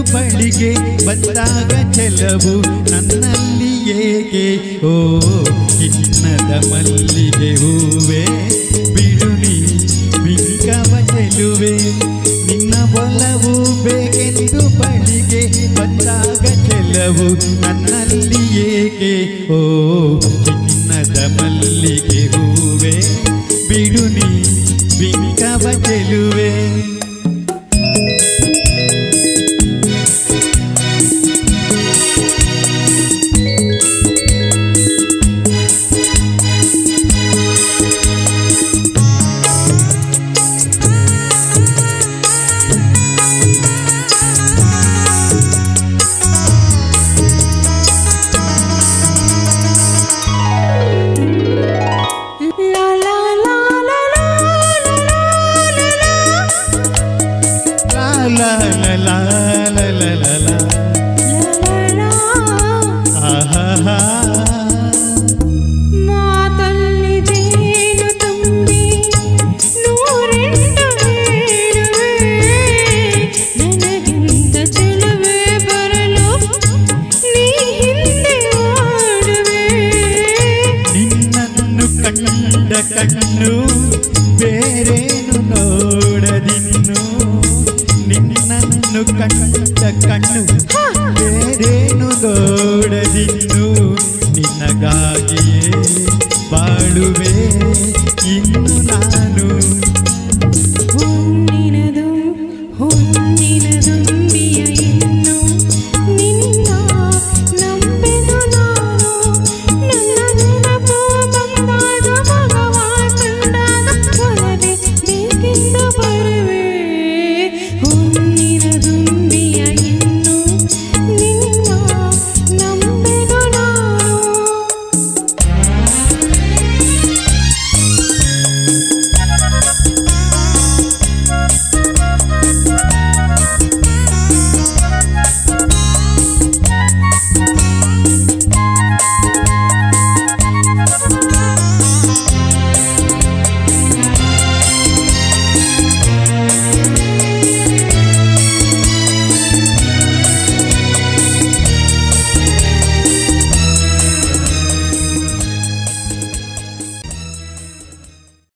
ಬಳಿಗೆ ಬಂದಾಗ ಚೆಲವು ನನ್ನಲ್ಲಿ ಏಕೆ ಓ ಚಿನ್ನದ ಮಲ್ಲಿಗೆ ಹೂವೆ ಬಿಡುನಿ ಬಿಂಕವ ಚೆಲುವೆ ನಿನ್ನ ಒಲವು ಬೇಕೆಂದು ಬಳಿಗೆ ಬಂದಾಗ ಚೆಲವು ನನ್ನಲ್ಲಿ ಏಕೆ ಓ ಚಿನ್ನದ ಮಲ್ಲಿಗೆ ಹೂವೆ ಬಿಡುನಿ ಬಿಂಕವ ಚೆಲುವೆ La la la la la la ಲಾ ಲಾ ಲಾ ಲಾ ಲಾ ಲಾ ಲಾ ಲಾ. la ಆಹಾಹಾ. ಮಾತಲ್ಲಿ ಜೇನು ತುಂಬಿ ನೂರೆಂಟು ಹೇಳುವೆ ನನಗಿಂತ ಚೆಲುವೆ ಬರಲು ನೀ ಹಿಂದೆ ಓಡುವೆ ನಿನ್ನನ್ನು ಕಂಡ ಕಣ್ಣು ಬೇರೇನು ನೋಡದಿನ್ನು ನಿನ್ನನ್ನು ಕಂಡ ಕಣ್ಣು ಬೇರೇನು ನೋಡದಿನ್ನು ನಿನ್ನಗಾಗಿಯೇ ಬಾಳುವೆ ಇನ್ನು ನಾನು